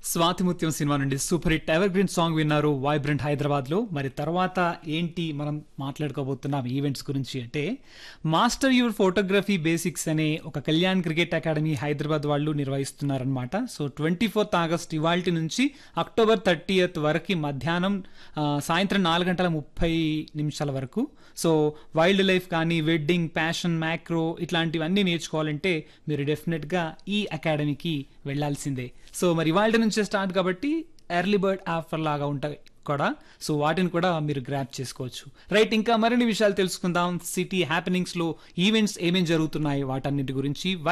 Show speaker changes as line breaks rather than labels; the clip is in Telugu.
స్వాతిముత్యం సినిమా నుండి super hit evergreen song విన్నారు వైబ్రెంట్ హైదరాబాద్ లో మరి తర్వాత ఏంటి మనం మాట్లాడుకోబోతున్నాం ఈవెంట్స్ గురించి అంటే మాస్టర్ యువర్ ఫోటోగ్రఫీ బేసిక్స్ అనే ఒక కళ్యాణ్ క్రికెట్ అకాడమీ హైదరాబాద్ వాళ్ళు నిర్వహిస్తున్నారనమాట సో ట్వంటీ ఫోర్త్ ఆగస్ట్ ఇవాల్టి నుంచి అక్టోబర్ థర్టీయత్ వరకు మధ్యాహ్నం ఆ, సాయంత్రం నాలుగు గంటల ముప్పై నిమిషాల వరకు సో వైల్డ్ లైఫ్ కానీ వెడ్డింగ్ ప్యాషన్ మ్యాక్రో ఇట్లాంటివన్నీ నేర్చుకోవాలంటే మీరు డెఫినెట్గా ఈ అకాడమీకి వెళ్ళాల్సిందే సో మరి వాళ్ళ నుంచే స్టార్ట్ కాబట్టి ఎర్లీ బర్డ్ ఆఫర్ లాగా ఉంటాయి కూడా సో వాటిని కూడా మీరు గ్రాప్ చేసుకోవచ్చు రైట్ ఇంకా మరిన్ని విషయాలు తెలుసుకుందాం సిటీ హ్యాపెనింగ్స్ లో ఈవెంట్స్ ఏమేం జరుగుతున్నాయి వాటన్నిటి గురించి